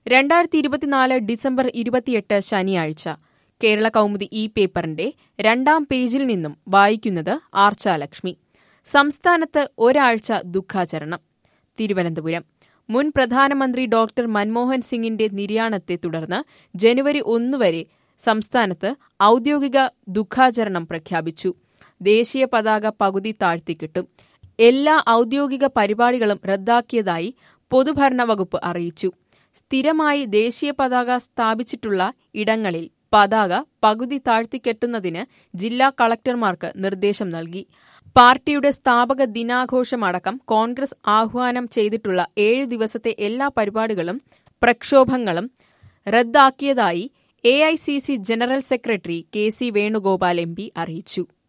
രണ്ടായിരത്തി ഇരുപത്തിനാല് ഡിസംബർ ഇരുപത്തിയെട്ട് ശനിയാഴ്ച കേരള കൗമുദി ഈ പേപ്പറിന്റെ രണ്ടാം പേജിൽ നിന്നും വായിക്കുന്നത് ആർച്ചാലക്ഷ്മി സംസ്ഥാനത്ത് ഒരാഴ്ച ദുഃഖാചരണം തിരുവനന്തപുരം മുൻ പ്രധാനമന്ത്രി ഡോക്ടർ മൻമോഹൻ സിംഗിന്റെ നിര്യാണത്തെ തുടർന്ന് ജനുവരി ഒന്ന് വരെ സംസ്ഥാനത്ത് ഔദ്യോഗിക ദുഃഖാചരണം പ്രഖ്യാപിച്ചു ദേശീയ പതാക പകുതി താഴ്ത്തിക്കിട്ടും എല്ലാ ഔദ്യോഗിക പരിപാടികളും റദ്ദാക്കിയതായി പൊതുഭരണ വകുപ്പ് അറിയിച്ചു സ്ഥിരമായി ദേശീയ പതാക സ്ഥാപിച്ചിട്ടുള്ള ഇടങ്ങളിൽ പതാക പകുതി താഴ്ത്തിക്കെട്ടുന്നതിന് ജില്ലാ കളക്ടർമാർക്ക് നിർദ്ദേശം നൽകി പാർട്ടിയുടെ സ്ഥാപക ദിനാഘോഷമടക്കം കോൺഗ്രസ് ആഹ്വാനം ചെയ്തിട്ടുള്ള ഏഴ് ദിവസത്തെ എല്ലാ പരിപാടികളും പ്രക്ഷോഭങ്ങളും റദ്ദാക്കിയതായി A general secretary K C Venugopal M അറിയിച്ചു